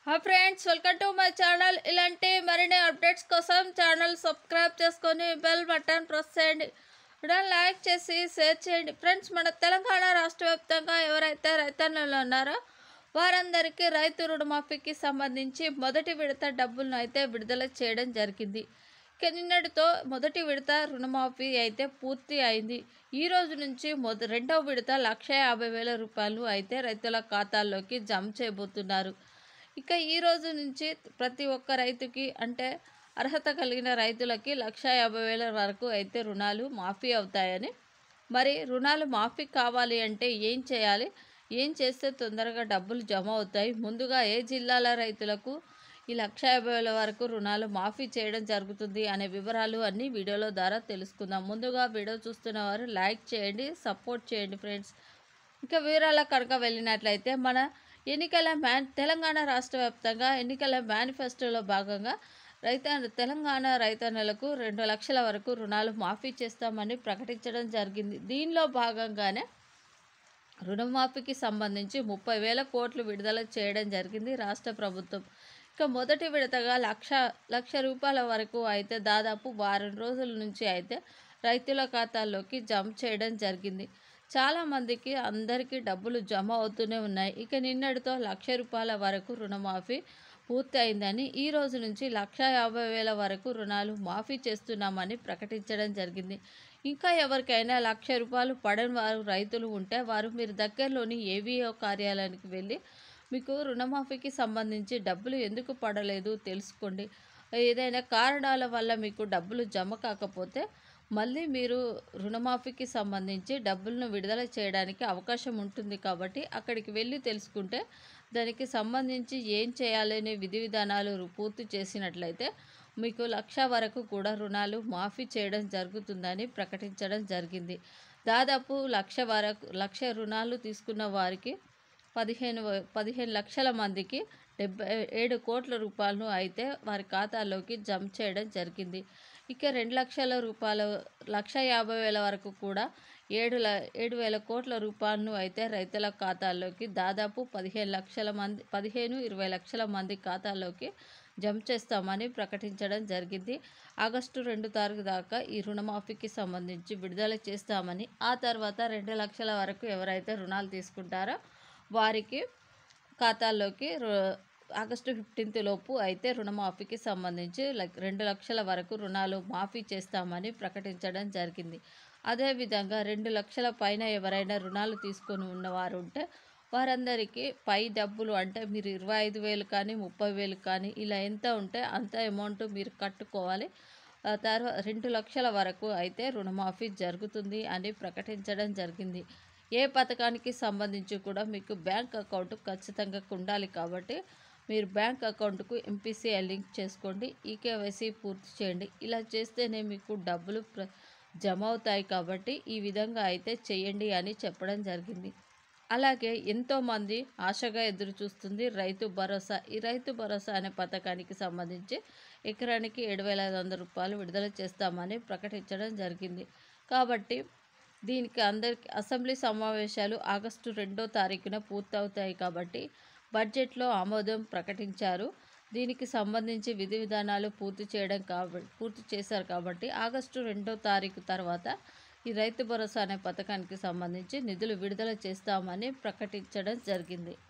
hi friends welcome to my channel ఇలాంటి మరిన్ని updates కోసం ఛానల్ సబ్స్క్రైబ్ చేసుకొని బెల్ బటన్ ప్రెస్ చేయండి వీడియో లైక్ చేసి షేర్ చేయండి ఫ్రెండ్స్ మన తెలంగాణ రాష్ట్ర వ్యాప్తంగా ఎవరైతే రైతన్నులు ఉన్నారో వారందరికీ రైతు రుణమాఫీకి సంబంధించి మొదటి విడత డబ్బులను అయితే విడుదల చేయడం జరిగింది ఇక నిన్నటితో మొదటి విడత రుణమాఫీ అయితే పూర్తి అయింది ఈ రోజు నుంచి మొద రెండవ విడత లక్ష యాభై వేల రూపాయలు అయితే రైతుల ఖాతాల్లోకి జమ చేయబోతున్నారు ఇక ఈ రోజు నుంచి ప్రతి ఒక్క రైతుకి అంటే అర్హత కలిగిన రైతులకి లక్ష యాభై వేల వరకు అయితే రుణాలు మాఫీ అవుతాయని మరి రుణాలు మాఫీ కావాలి అంటే ఏం చేయాలి ఏం చేస్తే తొందరగా డబ్బులు జమ అవుతాయి ముందుగా ఏ జిల్లాల రైతులకు ఈ లక్ష యాభై వేల వరకు రుణాలు మాఫీ చేయడం జరుగుతుంది అనే వివరాలు అన్ని వీడియోల ద్వారా తెలుసుకుందాం ముందుగా వీడియో చూస్తున్న వారు లైక్ చేయండి సపోర్ట్ చేయండి ఫ్రెండ్స్ ఇంకా వివరాల కనుక వెళ్ళినట్లయితే మన ఎన్నికల మ్యాన్ తెలంగాణ రాష్ట్ర వ్యాప్తంగా ఎన్నికల మేనిఫెస్టోలో భాగంగా రైత తెలంగాణ రైతన్నలకు రెండు లక్షల వరకు రుణాలు మాఫీ చేస్తామని ప్రకటించడం జరిగింది దీనిలో భాగంగానే రుణమాఫీకి సంబంధించి ముప్పై వేల కోట్లు విడుదల చేయడం జరిగింది రాష్ట్ర ప్రభుత్వం ఇక మొదటి విడతగా లక్ష లక్ష రూపాయల వరకు అయితే దాదాపు వారం రోజుల నుంచి అయితే రైతుల ఖాతాల్లోకి జమ చేయడం జరిగింది చాలామందికి అందరికీ డబ్బులు జమ అవుతూనే ఉన్నాయి ఇక నిన్నటితో లక్ష రూపాయల వరకు రుణమాఫీ పూర్తి అయిందని ఈ రోజు నుంచి లక్ష యాభై వేల వరకు రుణాలు మాఫీ చేస్తున్నామని ప్రకటించడం జరిగింది ఇంకా ఎవరికైనా లక్ష రూపాయలు పడని వారు రైతులు ఉంటే వారు మీరు దగ్గరలోని ఏవీఓ కార్యాలయానికి వెళ్ళి మీకు రుణమాఫీకి సంబంధించి డబ్బులు ఎందుకు పడలేదు తెలుసుకోండి ఏదైనా కారణాల వల్ల మీకు డబ్బులు జమ కాకపోతే మళ్ళీ మీరు రుణమాఫీకి సంబంధించి డబ్బులను విడుదల చేయడానికి అవకాశం ఉంటుంది కాబట్టి అక్కడికి వెళ్ళి తెలుసుకుంటే దానికి సంబంధించి ఏం చేయాలనే విధి విధానాలు రు- పూర్తి చేసినట్లయితే మీకు లక్ష వరకు కూడా రుణాలు మాఫీ చేయడం జరుగుతుందని ప్రకటించడం జరిగింది దాదాపు లక్ష వరకు లక్ష రుణాలు తీసుకున్న వారికి పదిహేను వ- పదిహేను లక్షల మందికి డెబ్బై ఏడు కోట్ల రూపాయలను అయితే వారి ఖాతాల్లోకి జమ చేయడం జరిగింది ఇక రెండు లక్షల రూపాయల లక్ష యాభై వేల వరకు కూడా ఏడు ల ఏడు వేల కోట్ల రూపాయలను అయితే రైతుల ఖాతాల్లోకి దాదాపు పదిహేను లక్షల మంది పదిహేను ఇరవై లక్షల మంది ఖాతాల్లోకి జమ చేస్తామని ప్రకటించడం జరిగింది ఆగస్టు రెండు తారీఖు దాకా ఈ రుణమాఫీకి సంబంధించి విడుదల చేస్తామని ఆ తర్వాత రెండు లక్షల వరకు ఎవరైతే రుణాలు తీసుకుంటారో వారికి ఖాతాల్లోకి రు- ఆగస్టు ఫిఫ్టీన్త్ లోపు అయితే రుణమాఫీకి సంబంధించి లైక్ రెండు లక్షల వరకు రుణాలు మాఫీ చేస్తామని ప్రకటించడం జరిగింది అదేవిధంగా రెండు లక్షల పైన ఎవరైనా రుణాలు తీసుకొని ఉన్నవారు ఉంటే వారందరికీ పై డబ్బులు అంటే మీరు ఇరవై ఐదు వేలు కానీ ముప్పై వేలు కానీ ఇలా ఎంత ఉంటే అంత అమౌంట్ మీరు కట్టుకోవాలి ఆ తర్వాత రెండు లక్షల వరకు అయితే రుణమాఫీ జరుగుతుంది అని ప్రకటించడం జరిగింది ఏ పథకానికి సంబంధించి కూడా మీకు బ్యాంక్ అకౌంట్ ఖచ్చితంగా ఉండాలి కాబట్టి మీరు బ్యాంక్ అకౌంట్కు ఎంపీసీఐ లింక్ చేసుకోండి ఈకేవైసీ పూర్తి చేయండి ఇలా చేస్తేనే మీకు డబ్బులు ప్ర జమ అవుతాయి కాబట్టి ఈ విధంగా అయితే చేయండి అని చెప్పడం జరిగింది అలాగే ఎంతోమంది ఆశగా ఎదురు చూస్తుంది రైతు భరోసా ఈ రైతు భరోసా అనే పథకానికి సంబంధించి ఎకరానికి ఏడు వేల ఐదు వందల రూపాయలు విడుదల చేస్తామని ప్రకటించడం జరిగింది కాబట్టి దీనికి అందరికి అసెంబ్లీ సమావేశాలు ఆగస్టు రెండో తారీఖున పూర్తవుతాయి కాబట్టి బడ్జెట్లో ఆమోదం ప్రకటించారు దీనికి సంబంధించి విధి విధానాలు పూర్తి చేయడం కాబట్టి పూర్తి చేశారు కాబట్టి ఆగస్టు రెండో తారీఖు తర్వాత ఈ రైతు భరోసా అనే పథకానికి సంబంధించి నిధులు విడుదల చేస్తామని ప్రకటించడం జరిగింది